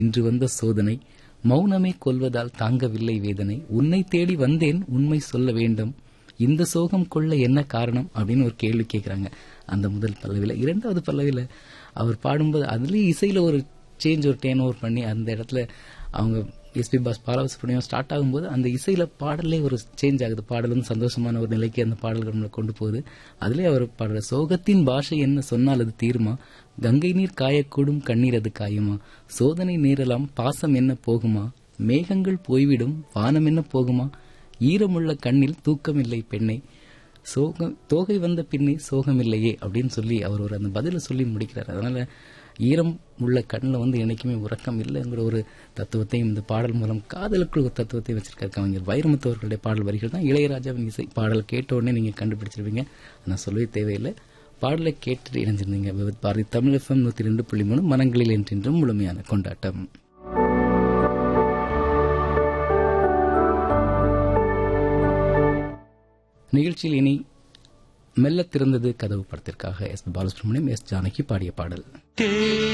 இன்று வந்த சோதனை மௌனமே கொல்வதால் தாங்கவில்லை வேதனை உன்னை தேடி வந்தேன் உண்மை சொல்ல வேண்டும் இந்த சோகம் கொள்ள என்ன காரணம் அப்படின்னு ஒரு கேள்வி கேட்கறாங்க அந்த முதல் பல்லவில இரண்டாவது பல்லவில அவர் பாடும்போது அதுலயும் இசையில ஒரு சேஞ்ச் ஒரு டேன் ஓவர் பண்ணி அந்த இடத்துல அவங்க எஸ்பி பாஸ் பாலசுப்ரமணியம் ஸ்டார்ட் ஆகும்போது அந்த இசையில பாடலே ஒரு சேஞ்ச் ஆகுது பாடல் வந்து சந்தோஷமான ஒரு நிலைக்கு அந்த பாடல்கள் நம்மளை கொண்டு போகுது அதுலயே அவர் பாடுற சோகத்தின் பாஷை என்ன சொன்னால் அது தீருமா கங்கை நீர் காயக்கூடும் கண்ணீர் அது காயுமா சோதனை நேரலாம் பாசம் என்ன போகுமா மேகங்கள் போய்விடும் வானம் என்ன போகுமா ஈரமுள்ள கண்ணில் தூக்கமில்லை பெண்ணை சோகம் தோகை வந்த பின்னே சோகமில்லையே அப்படின்னு சொல்லி அவர் ஒரு அந்த பதிலை சொல்லி முடிக்கிறார் அதனால ஈரம் உள்ள கண்ணில் வந்து என்னைக்குமே உறக்கம் இல்லைங்கிற ஒரு தத்துவத்தையும் இந்த பாடல் மூலம் காதலுக்குள் ஒரு தத்துவத்தை வச்சிருக்காரு கவிஞர் வைரமுத்து அவர்களுடைய பாடல் வரிகள் தான் இளையராஜாவின் இசை பாடல் கேட்ட உடனே நீங்க கண்டுபிடிச்சிருவீங்க நான் சொல்லவே தேவையில்லை பாடலை கேட்டுட்டு இணைஞ்சிருந்தீங்க விவித் பாரதி தமிழ் எஃப்எம் நூத்தி ரெண்டு புள்ளி மூணு மனங்களில் என்றென்றும் முழுமையான கொண்டாட்டம் நிகழ்ச்சியில் இனி மெல்ல திறந்தது கதவு படத்திற்காக எஸ் பாலசுப்ரமணியம் எஸ் ஜானகி பாடிய பாடல்